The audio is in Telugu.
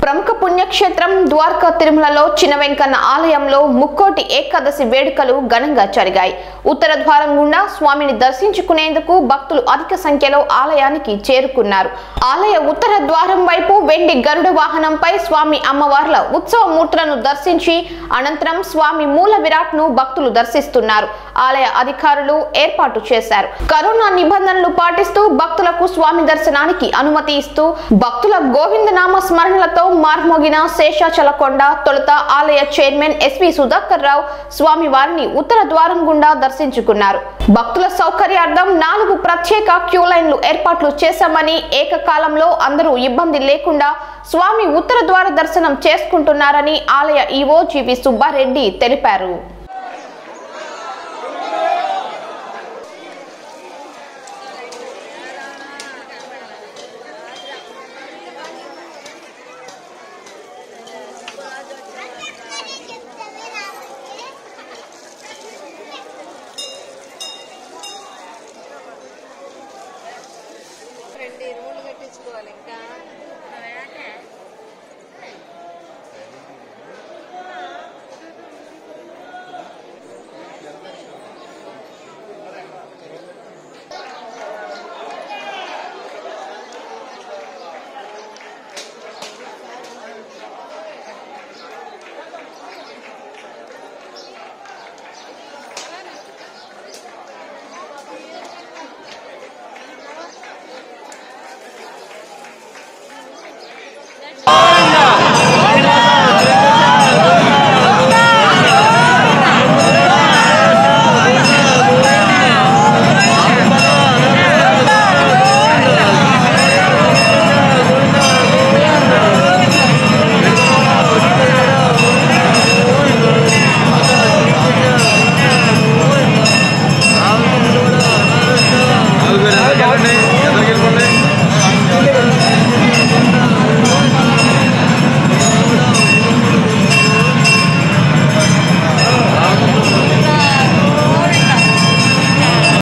ప్రముఖ పుణ్యక్షేత్రం ద్వారకా తిరుమలలో చిన్న వెంకన్న ఆలయంలో ముక్కోటి ఏకాదశి వేడుకలు ఘనంగా జరిగాయి ఉత్తర ద్వారం గుండా స్వామిని దర్శించుకునేందుకు భక్తులు అధిక సంఖ్యలో ఆలయానికి చేరుకున్నారు ఆలయ ఉత్తర ద్వారం వైపు వెండి గరుడ వాహనంపై స్వామి అమ్మవార్ల ఉత్సవ మూర్తులను దర్శించి అనంతరం స్వామి మూల విరాట్ ను భక్తులు దర్శిస్తున్నారు ఆలయ అధికారులు ఏర్పాటు చేశారు కరోనా నిబంధనలు పాటిస్తూ భక్తులకు స్వామి దర్శనానికి అనుమతి ఇస్తూ భక్తుల గోవిందనామ స్మరణలతో మార్మోగిన శేషాచలకొండ తొలుత ఆలయ చైర్మన్ ఎస్వి సుధాకర్ రావు స్వామి వారిని ఉత్తర ద్వారం గుండా దర్శించుకున్నారు భక్తుల సౌకర్యార్థం నాలుగు ప్రత్యేక క్యూ లైన్లు ఏర్పాట్లు చేశామని ఏకకాలంలో అందరూ ఇబ్బంది లేకుండా స్వామి ఉత్తర ద్వార దర్శనం చేసుకుంటున్నారని ఆలయ ఈవో జీవి సుబ్బారెడ్డి తెలిపారు